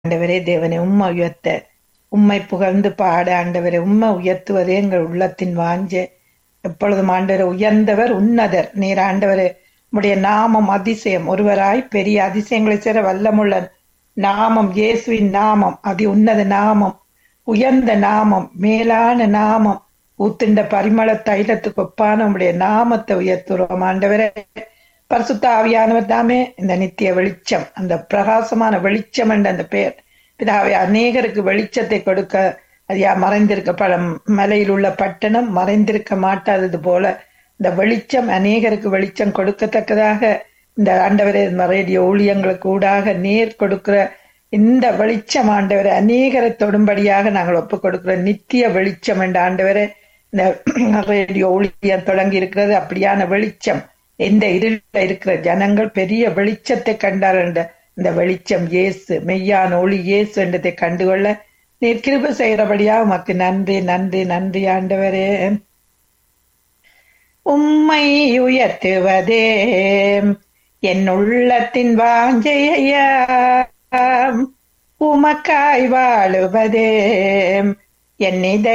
ஆண்டவரே தேவனே உம்மை உயர்த்த உம்மை புகழ்ந்து பாட ஆண்டவரே உம்மை உயர்த்துவதே எங்கள் உள்ளத்தின் வாஞ்சை எப்பொழுதும் ஆண்டவரே உயர்ந்தவர் உன்னதர் நீர் ஆண்டவரே உம்முடைய நாமம் அதிசயம் ஒருவராய் பெரிய அதிசயங்களை சேர வல்லமுள்ள நாமம் இயேசுவின் நாமம் அதி உன்னத நாமம் உயர்ந்த நாமம் மேலான நாமம் ஊத்துண்ட பரிமள தைலத்துக்கு ஒப்பான உம்முடைய நாமத்தை உயர்த்துறோம் ஆண்டவரே பரிசுத்த ஆவியானவர் தாமே இந்த நித்திய வெளிச்சம் அந்த பிரகாசமான வெளிச்சம் என்ற அந்த பெயர் பிதாவை அநேகருக்கு வெளிச்சத்தை கொடுக்க அது மறைந்திருக்க பழம் மலையில் உள்ள பட்டணம் மறைந்திருக்க மாட்டாதது போல இந்த வெளிச்சம் அநேகருக்கு வெளிச்சம் கொடுக்கத்தக்கதாக இந்த ஆண்டவரே ரேடியோ ஊழியங்களுக்கு ஊடாக நேர் கொடுக்கிற இந்த வெளிச்சம் ஆண்டவரை அநேகரை தொடும்படியாக நாங்கள் ஒப்புக் கொடுக்கிறோம் நித்திய வெளிச்சம் என்ற ஆண்டவரே இந்த ரேடியோ ஊழியம் தொடங்கி இருக்கிறது அப்படியான வெளிச்சம் எந்த இருள இருக்கிற ஜனங்கள் பெரிய வெளிச்சத்தை கண்டார் என்ற இந்த வெளிச்சம் இயேசு மெய்யான ஒளி இயேசு என்றதை கண்டுகொள்ள நீர் கிருப செய்கிறபடியா உமக்கு நன்றி நன்றி நன்றி ஆண்டவரே உம்மை உயர்த்துவதே என் உள்ளத்தின் வாஞ்சையா உமக்காய் வாழுவதே என் இதை